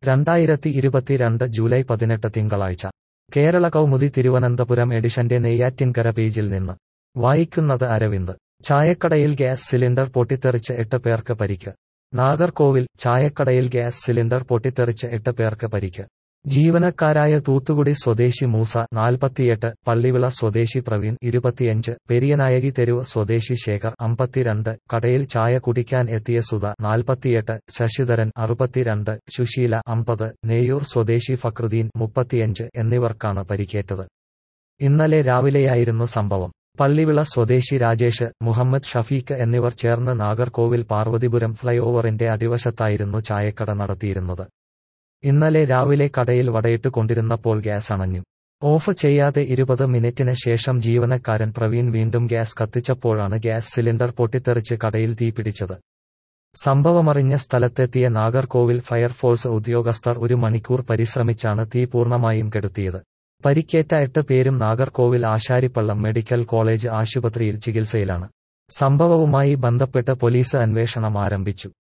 രണ്ടായിരത്തി ഇരുപത്തിരണ്ട് ജൂലൈ പതിനെട്ട് തിങ്കളാഴ്ച കേരള കൗമുദി തിരുവനന്തപുരം എഡിഷന്റെ നെയ്യാറ്റിൻകര പേജിൽ നിന്ന് വായിക്കുന്നത് അരവിന്ദ് ചായക്കടയിൽ ഗ്യാസ് സിലിണ്ടർ പൊട്ടിത്തെറിച്ച് എട്ട് പേർക്ക് പരിക്ക് നാഗർകോവിൽ ചായക്കടയിൽ ഗ്യാസ് സിലിണ്ടർ പൊട്ടിത്തെറിച്ച് എട്ട് പേർക്ക് പരിക്ക് ജീവനക്കാരായ തൂത്തുകുടി സ്വദേശി മൂസ നാൽപ്പത്തിയെട്ട് പള്ളിവിള സ്വദേശി പ്രവീൺ ഇരുപത്തിയഞ്ച് പെരിയനായകി തെരുവ് സ്വദേശി ശേഖർ അമ്പത്തിരണ്ട് കടയിൽ ചായ കുടിക്കാൻ എത്തിയ സുധ നാൽപ്പത്തിയെട്ട് ശശിധരൻ അറുപത്തിരണ്ട് സുശീല അമ്പത് നെയ്യൂർ സ്വദേശി ഫക്രുദ്ദീൻ മുപ്പത്തിയഞ്ച് എന്നിവർക്കാണ് പരിക്കേറ്റത് ഇന്നലെ രാവിലെയായിരുന്നു സംഭവം പള്ളിവിള സ്വദേശി രാജേഷ് മുഹമ്മദ് ഷഫീഖ് എന്നിവർ ചേർന്ന് നാഗർകോവിൽ പാർവതിപുരം ഫ്ലൈഓവറിന്റെ അടിവശത്തായിരുന്നു ചായക്കട നടത്തിയിരുന്നത് ഇന്നലെ രാവിലെ കടയിൽ വടയിട്ട് കൊണ്ടിരുന്നപ്പോൾ ഗ്യാസ് അണഞ്ഞു ഓഫ് ചെയ്യാതെ ഇരുപത് മിനിറ്റിന് ശേഷം ജീവനക്കാരൻ പ്രവീൺ വീണ്ടും ഗ്യാസ് കത്തിച്ചപ്പോഴാണ് ഗ്യാസ് സിലിണ്ടർ പൊട്ടിത്തെറിച്ച് കടയിൽ തീപിടിച്ചത് സംഭവമറിഞ്ഞ സ്ഥലത്തെത്തിയ നാഗർകോവിൽ ഫയർഫോഴ്സ് ഉദ്യോഗസ്ഥർ ഒരു മണിക്കൂർ പരിശ്രമിച്ചാണ് തീ പൂർണ്ണമായും കെടുത്തിയത് പരിക്കേറ്റ എട്ട് പേരും നാഗർകോവിൽ ആശാരിപ്പള്ളം മെഡിക്കൽ കോളേജ് ആശുപത്രിയിൽ ചികിത്സയിലാണ് സംഭവവുമായി ബന്ധപ്പെട്ട് പോലീസ് അന്വേഷണം ആരംഭിച്ചു